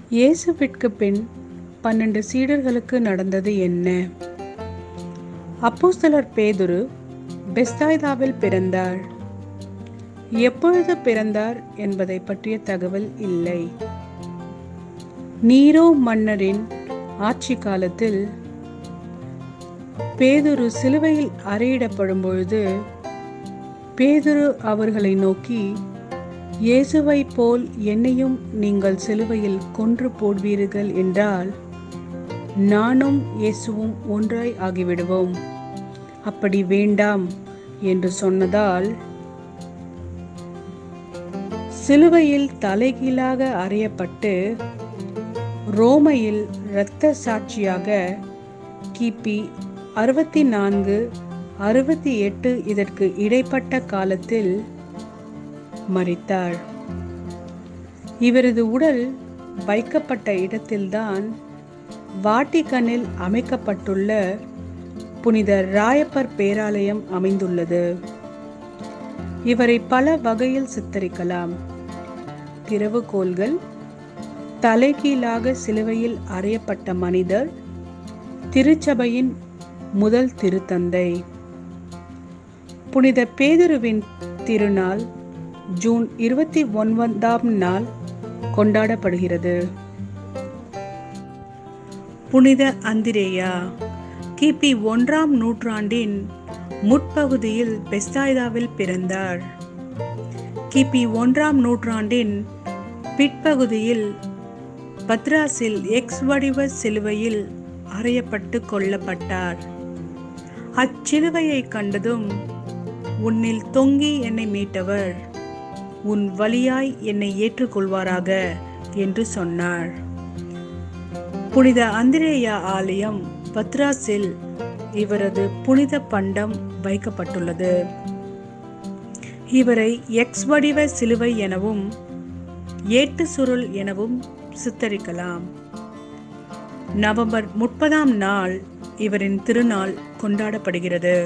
இயேசுவிற்கு பின் பன்னெண்டு சீடர்களுக்கு நடந்தது என்ன அப்போஸ்தலர் பேதுரு பெஸ்தாய்தாவில் பிறந்தார் எப்பொழுது பிறந்தார் என்பதை பற்றிய தகவல் இல்லை நீரோ மன்னரின் ஆட்சி காலத்தில் பேதுரு சிலுவையில் அறையிடப்படும் பொழுது பேதுரு அவர்களை நோக்கி இயேசுவை போல் என்னையும் நீங்கள் சிலுவையில் கொன்று போடுவீர்கள் என்றால் நானும் இயேசுவும் ஒன்றாய் ஆகிவிடுவோம் அப்படி வேண்டாம் என்று சொன்னதால் சிலுவையில் தலைகீழாக அறையப்பட்டு ரோமையில் இரத்த சாட்சியாக கிபி அறுபத்தி நான்கு அறுபத்தி எட்டு இதற்கு இடைப்பட்ட காலத்தில் மறித்தார் இவரது உடல் வைக்கப்பட்ட இடத்தில்தான் வாட்டிகனில் அமைக்கப்பட்டுள்ள புனித ராயப்பர் பேராலயம் அமைந்துள்ளது இவரை பல வகையில் சித்தரிக்கலாம் திறவுகோள்கள் தலைகீழாக சிலுவையில் அறையப்பட்ட மனிதர் திருச்சபையின் முதல் திருத்தந்தை புனித பேதுருவின் திருநாள் ஜூன் இருபத்தி ஒன்பதாம் நாள் கொண்டாடப்படுகிறது புனித அந்திரேயா கிபி ஒன்றாம் நூற்றாண்டின் முற்பகுதியில் பெஸ்தாய்தாவில் பிறந்தார் கிபி ஒன்றாம் நூற்றாண்டின் பிற்பகுதியில் பத்ராஸில் எக்ஸ் வடிவ சிலுவையில் அறையப்பட்டு கொல்லப்பட்டார் அச்சிலுவையை கண்டதும் உன்னில் தொங்கி என்னை மீட்டவர் உன் வழியாய் என்னை ஏற்றுக்கொள்வாராக என்று சொன்னார் புனித அந்திரேயா ஆலயம் பத்ராஸில் இவரது புனித பண்டம் வைக்கப்பட்டுள்ளது இவரை எக்ஸ் வடிவ சிலுவை எனவும் ஏட்டு சுருள் எனவும் சித்தரிக்கலாம் நவம்பர் முப்பதாம் நாள் இவரின் திருநாள் கொண்டாடப்படுகிறது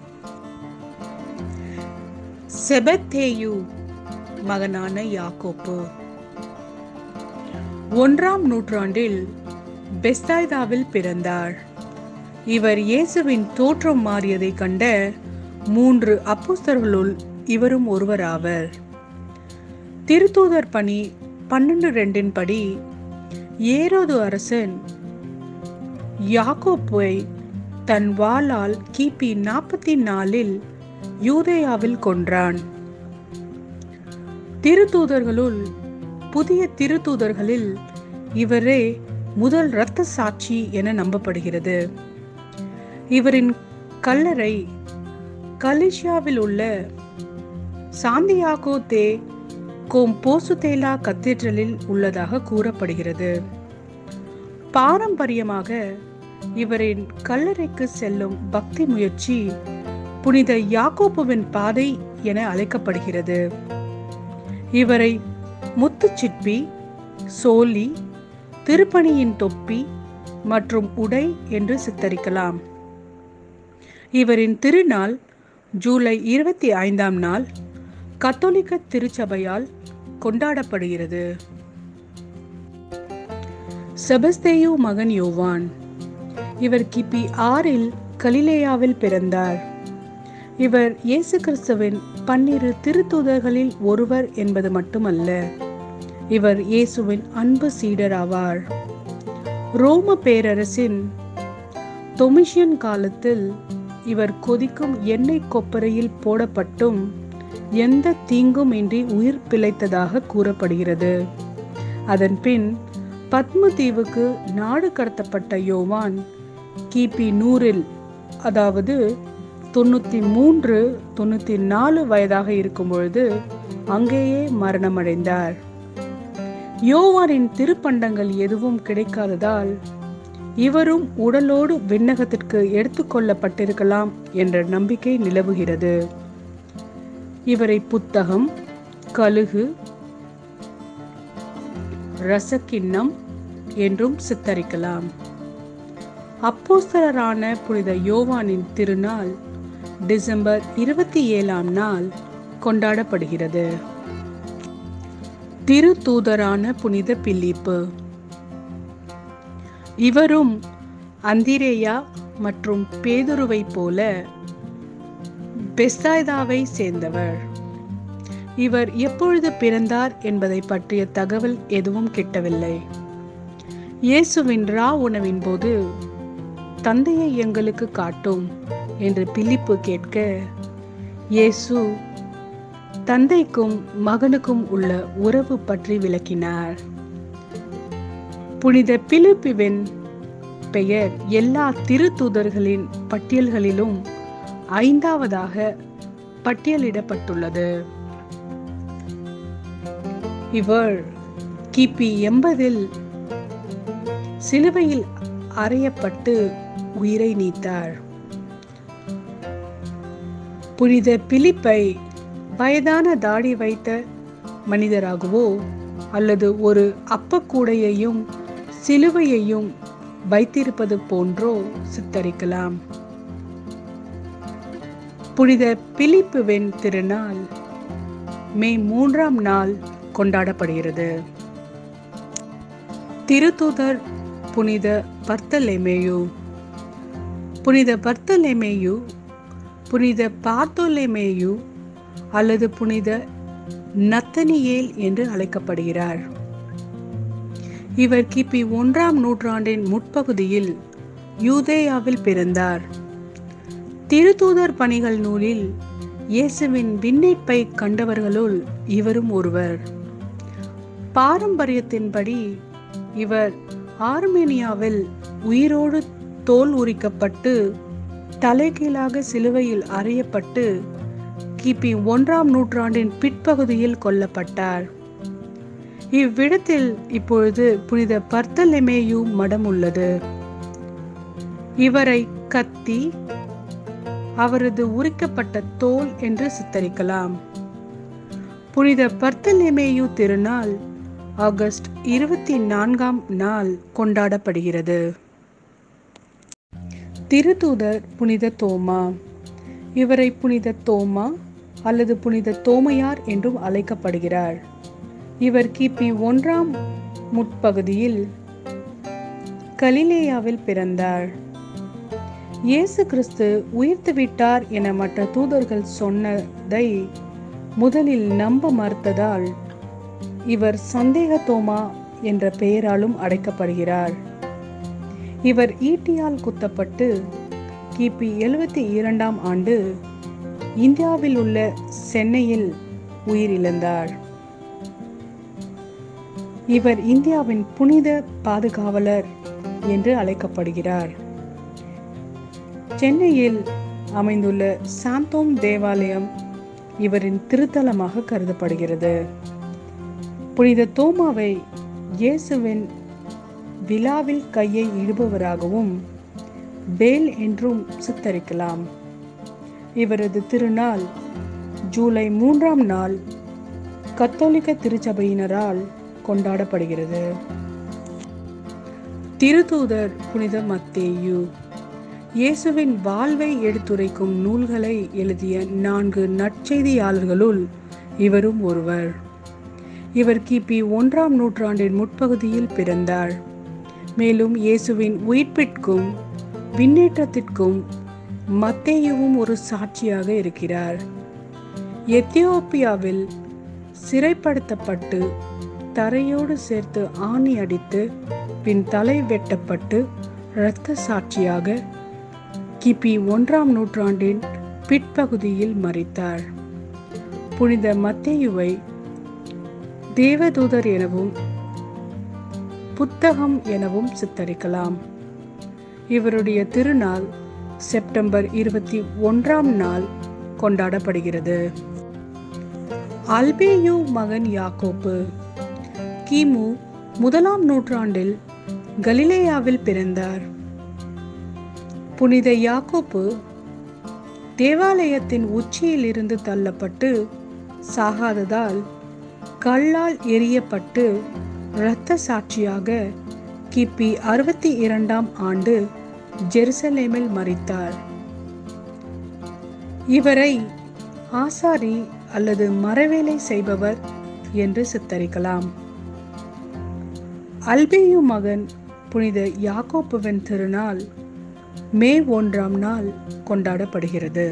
செபத்தேயு மகனான யாக்கோப்பு ஒன்றாம் நூற்றாண்டில் பெஸ்தாய்தாவில் பிறந்தார் இவர் இயேசுவின் தோற்றம் மாறியதை கண்ட மூன்று அப்போஸ்தர்களுள் இவரும் ஒருவராவர் திருத்தூதர் பணி பன்னெண்டு ரெண்டின் படி ஏரோது அரசன் யாக்கோப்பை தன் வாளால் கிபி நாற்பத்தி நாலில் யூதேயாவில் கொன்றான் திருத்தூதர்களுள் புதிய திருத்தூதர்களில் இவரே முதல் இரத்த சாட்சி என நம்பப்படுகிறது இவரின் கல்லறை கலிஷியாவில் உள்ள சாந்தியாகோ தே கோம்போசுதேலா கத்தீட்ரலில் உள்ளதாக கூறப்படுகிறது பாரம்பரியமாக இவரின் கல்லறைக்கு செல்லும் பக்தி முயற்சி புனித யாக்கோப்புவின் பாதை என அழைக்கப்படுகிறது இவரை முத்துச்சிற்பி சோலி திருப்பணியின் தொப்பி மற்றும் உடை என்று சித்தரிக்கலாம் இவரின் திருநாள் ஜூலை இருபத்தி ஐந்தாம் நாள் கத்தோலிக்க திருச்சபையால் கொண்டாடப்படுகிறது செபஸ்தேயு மகன் யோவான் இவர் கிபி ஆறில் கலிலேயாவில் பிறந்தார் இவர் இயேசு கிறிஸ்துவின் பன்னிரு திருத்தூதர்களில் ஒருவர் என்பது மட்டுமல்ல இவர் இயேசுவின் அன்பு சீடராவார் ரோம பேரரசின் தொமிஷியன் காலத்தில் இவர் கொதிக்கும் எண்ணெய் கொப்பரையில் போடப்பட்டும் எந்த தீங்கும் இன்றி உயிர் பிழைத்ததாக கூறப்படுகிறது அதன் பின் பத்ம தீவுக்கு நாடு கடத்தப்பட்ட யோவான் கிபி நூறில் அதாவது தொண்ணூத்தி மூன்று தொண்ணூத்தி நாலு வயதாக இருக்கும் பொழுது அங்கேயே மரணமடைந்தார் யோவானின் திருப்பண்டங்கள் எதுவும் கிடைக்காததால் இவரும் உடலோடு விண்ணகத்திற்கு எடுத்துக்கொள்ளப்பட்டிருக்கலாம் என்ற நம்பிக்கை நிலவுகிறது இவரை புத்தகம் கழுகு ரசக்கிண்ணம் என்றும் சித்தரிக்கலாம் அப்போஸ்தலரான புனித யோவானின் திருநாள் டிசம்பர் இருபத்தி ஏழாம் நாள் கொண்டாடப்படுகிறது திருத்தூதரான புனித பிலிப்பு இவரும் அந்திரேயா மற்றும் பேதுருவைப் போல பெஸ்தாய்தாவை சேர்ந்தவர் இவர் எப்பொழுது பிறந்தார் என்பதை பற்றிய தகவல் எதுவும் கிட்டவில்லை இயேசுவின் ரா உணவின் போது தந்தையை எங்களுக்கு காட்டும் என்று பிலிப்பு கேட்க இயேசு தந்தைக்கும் மகனுக்கும் உள்ள உறவு பற்றி விளக்கினார் புனித பிலிப்புவின் பெயர் எல்லா திருத்தூதர்களின் பட்டியல்களிலும் ஐந்தாவதாக பட்டியலிடப்பட்டுள்ளது இவர் கிபி எண்பதில் சிலுவையில் அறையப்பட்டு உயிரை நீத்தார் புனித பிலிப்பை வயதான தாடி வைத்த மனிதராகவோ அல்லது ஒரு அப்பக்கூடையையும் சிலுவையையும் வைத்திருப்பது போன்றோ சித்தரிக்கலாம் புனித பிலிப்புவின் திருநாள் மே மூன்றாம் நாள் கொண்டாடப்படுகிறது திருத்தூதர் புனித பர்த்தலெமேயு புனித பர்த்தலெமேயு புனித பார்த்தோலெமேயு அல்லது புனித நத்தனியேல் என்று அழைக்கப்படுகிறார் இவர் கிபி ஒன்றாம் நூற்றாண்டின் முற்பகுதியில் யூதேயாவில் பிறந்தார் திருத்தூதர் பணிகள் நூலில் இயேசுவின் விண்ணேற்பை கண்டவர்களுள் இவரும் ஒருவர் பாரம்பரியத்தின்படி இவர் ஆர்மேனியாவில் உயிரோடு தோல் உரிக்கப்பட்டு தலைகீழாக சிலுவையில் அறையப்பட்டு கிபி ஒன்றாம் நூற்றாண்டின் பிற்பகுதியில் கொல்லப்பட்டார் இவ்விடத்தில் இப்பொழுது புனித பர்த்தலெமேயு மடம் உள்ளது இவரை கத்தி அவரது உரிக்கப்பட்ட தோல் என்று சித்தரிக்கலாம் புனித பர்த்தலெமேயு திருநாள் ஆகஸ்ட் இருபத்தி நான்காம் நாள் கொண்டாடப்படுகிறது திருத்தூதர் புனித தோமா இவரை புனித தோமா அல்லது புனித தோமையார் என்றும் அழைக்கப்படுகிறார் இவர் கிபி ஒன்றாம் முற்பகுதியில் கலிலேயாவில் பிறந்தார் இயேசு கிறிஸ்து உயிர்த்து விட்டார் என மற்ற தூதர்கள் சொன்னதை முதலில் நம்ப மறுத்ததால் இவர் சந்தேக தோமா என்ற பெயராலும் அழைக்கப்படுகிறார் இவர் ஈட்டியால் குத்தப்பட்டு கிபி எழுபத்தி இரண்டாம் ஆண்டு இந்தியாவில் உள்ள சென்னையில் உயிரிழந்தார் இவர் இந்தியாவின் புனித பாதுகாவலர் என்று அழைக்கப்படுகிறார் சென்னையில் அமைந்துள்ள சாந்தோம் தேவாலயம் இவரின் திருத்தலமாக கருதப்படுகிறது புனித தோமாவை இயேசுவின் விழாவில் கையை இடுபவராகவும் பேல் என்றும் சித்தரிக்கலாம் இவரது திருநாள் ஜூலை மூன்றாம் நாள் கத்தோலிக்க திருச்சபையினரால் கொண்டாடப்படுகிறது திருத்தூதர் புனித மத்தேயு இயேசுவின் வாழ்வை எடுத்துரைக்கும் நூல்களை எழுதிய நான்கு நற்செய்தியாளர்களுள் இவரும் ஒருவர் இவர் கிபி ஒன்றாம் நூற்றாண்டின் முற்பகுதியில் பிறந்தார் மேலும் இயேசுவின் உயிர்ப்பிற்கும் விண்ணேற்றத்திற்கும் மத்தேயுவும் ஒரு சாட்சியாக இருக்கிறார் எத்தியோப்பியாவில் சிறைப்படுத்தப்பட்டு தரையோடு சேர்த்து ஆணி அடித்து பின் தலை வெட்டப்பட்டு இரத்த சாட்சியாக கிபி ஒன்றாம் நூற்றாண்டின் பிற்பகுதியில் மறித்தார் புனித மத்தேயுவை தேவதூதர் எனவும் புத்தகம் எனவும் சித்தரிக்கலாம் இவருடைய திருநாள் செப்டம்பர் இருபத்தி ஒன்றாம் நாள் கொண்டாடப்படுகிறது அல்பேயு மகன் யாக்கோப்பு கிமு முதலாம் நூற்றாண்டில் கலிலேயாவில் பிறந்தார் புனித யாக்கோப்பு தேவாலயத்தின் உச்சியில் இருந்து தள்ளப்பட்டு சாகாததால் கல்லால் எரியப்பட்டு இரத்த சாட்சியாக கிபி அறுபத்தி இரண்டாம் ஆண்டு ஜெருசலேமில் மறித்தார் இவரை ஆசாரி அல்லது மரவேலை செய்பவர் என்று சித்தரிக்கலாம் அல்பேயு மகன் புனித யாக்கோப்புவின் திருநாள் மே ஒன்றாம் நாள் கொண்டாடப்படுகிறது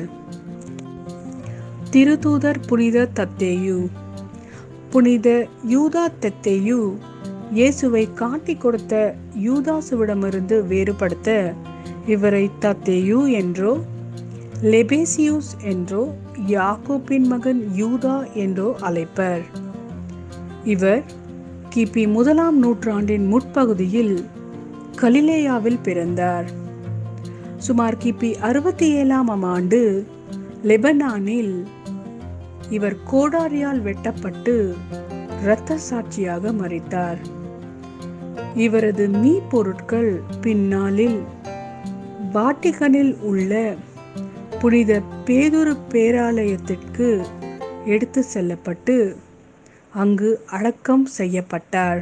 திருத்தூதர் புனித தத்தேயு புனித யூதா தத்தேயு இயேசுவை காட்டிக் கொடுத்த யூதாசுவிடமிருந்து வேறுபடுத்த இவரை தத்தேயு என்றோ லெபேசியூஸ் என்றோ யாக்கோப்பின் மகன் யூதா என்றோ அழைப்பர் இவர் கிபி முதலாம் நூற்றாண்டின் முற்பகுதியில் கலிலேயாவில் பிறந்தார் சுமார் கிபி அறுபத்தி ஏழாம் ஆண்டு லெபனானில் இவர் கோடாரியால் வெட்டப்பட்டு இரத்த சாட்சியாக மறித்தார் இவரது மீ பொருட்கள் பின்னாளில் வாட்டிகனில் உள்ள புனித பேதுரு பேராலயத்திற்கு எடுத்து செல்லப்பட்டு அங்கு அடக்கம் செய்யப்பட்டார்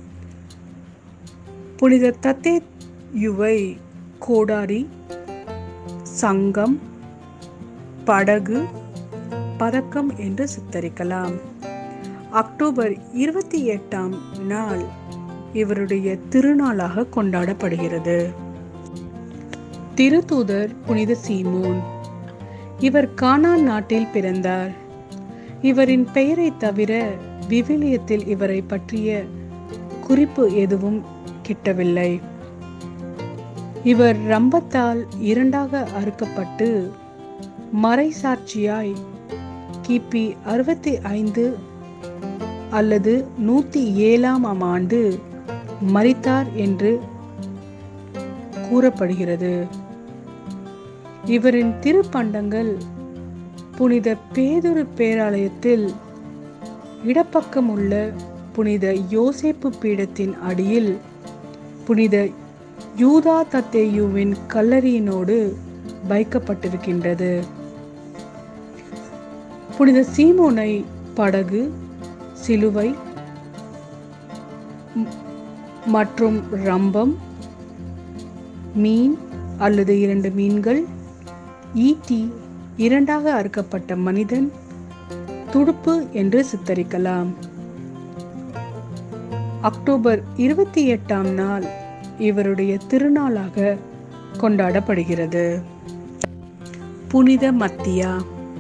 புனித தத்தே யுவை கோடாரி சங்கம் படகு பதக்கம் என்று சித்தரிக்கலாம் அக்டோபர் இருபத்தி எட்டாம் நாள் இவருடைய திருநாளாக கொண்டாடப்படுகிறது திருத்தூதர் புனித சீமோன் இவர் கானான் நாட்டில் பிறந்தார் இவரின் பெயரை தவிர விவிலியத்தில் இவரை பற்றிய குறிப்பு எதுவும் கிட்டவில்லை இவர் ரம்பத்தால் இரண்டாக அறுக்கப்பட்டு மறைசாட்சியாய் கிபி அறுபத்தி ஐந்து அல்லது நூத்தி ஏழாம் ஆண்டு மறித்தார் என்று கூறப்படுகிறது இவரின் திருப்பண்டங்கள் புனித பேதுரு பேராலயத்தில் இடப்பக்கம் உள்ள புனித யோசேப்பு பீடத்தின் அடியில் புனித யூதா தத்தேயுவின் கல்லறியினோடு வைக்கப்பட்டிருக்கின்றது புனித சீமோனை படகு சிலுவை மற்றும் ரம்பம் மீன் அல்லது இரண்டு மீன்கள் ஈட்டி இரண்டாக அறுக்கப்பட்ட மனிதன் துடுப்பு என்று சித்தரிக்கலாம் அக்டோபர் இருபத்தி எட்டாம் நாள் இவருடைய திருநாளாக கொண்டாடப்படுகிறது புனித மத்தியா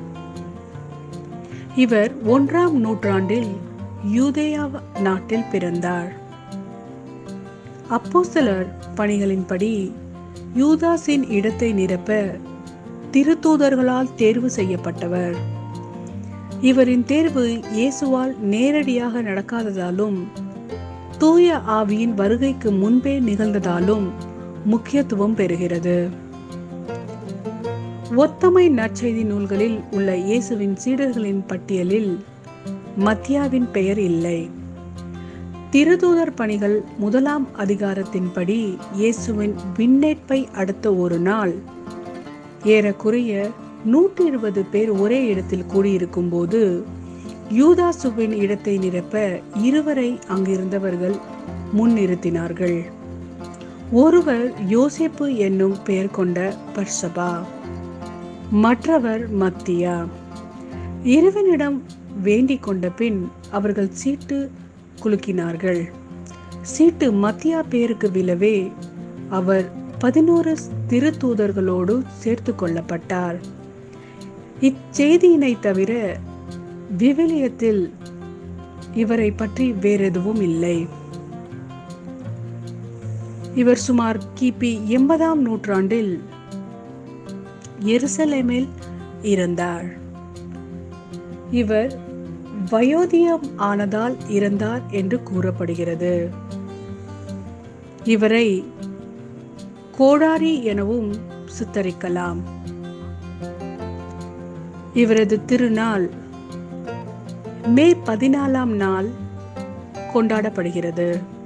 இவர் ஒன்றாம் நூற்றாண்டில் யூதேயா நாட்டில் பிறந்தார் அப்போஸ்தலர் பணிகளின்படி யூதாஸின் இடத்தை நிரப்ப திருத்தூதர்களால் தேர்வு செய்யப்பட்டவர் இவரின் தேர்வு இயேசுவால் நேரடியாக நடக்காததாலும் தூய ஆவியின் வருகைக்கு முன்பே நிகழ்ந்ததாலும் முக்கியத்துவம் பெறுகிறது ஒத்தமை நற்செய்தி நூல்களில் உள்ள இயேசுவின் சீடர்களின் பட்டியலில் மத்தியாவின் பெயர் இல்லை திருதூதர் பணிகள் முதலாம் அதிகாரத்தின்படி இயேசுவின் விண்ணேற்பை அடுத்த ஒரு நாள் ஏறக்குறைய நூற்றி இருபது பேர் ஒரே இடத்தில் கூடியிருக்கும் போது யூதாசுவின் இடத்தை நிரப்ப இருவரை அங்கிருந்தவர்கள் முன்னிறுத்தினார்கள் ஒருவர் யோசேப்பு என்னும் பெயர் கொண்ட பர்சபா மற்றவர் மத்தியா இருவனிடம் வேண்டிக் கொண்ட பின் அவர்கள் சீட்டு குலுக்கினார்கள் சீட்டு மத்தியா பேருக்கு விழவே அவர் பதினோரு திருத்தூதர்களோடு சேர்த்து கொள்ளப்பட்டார் இச்செய்தியினை தவிர விவிலியத்தில் இவரை பற்றி வேறெதுவும் இல்லை இவர் சுமார் கிபி எண்பதாம் நூற்றாண்டில் எருசலேமில் இருந்தார் இவர் வயோதியம் ஆனதால் இறந்தார் என்று கூறப்படுகிறது இவரை கோடாரி எனவும் சித்தரிக்கலாம் இவரது திருநாள் மே பதினாலாம் நாள் கொண்டாடப்படுகிறது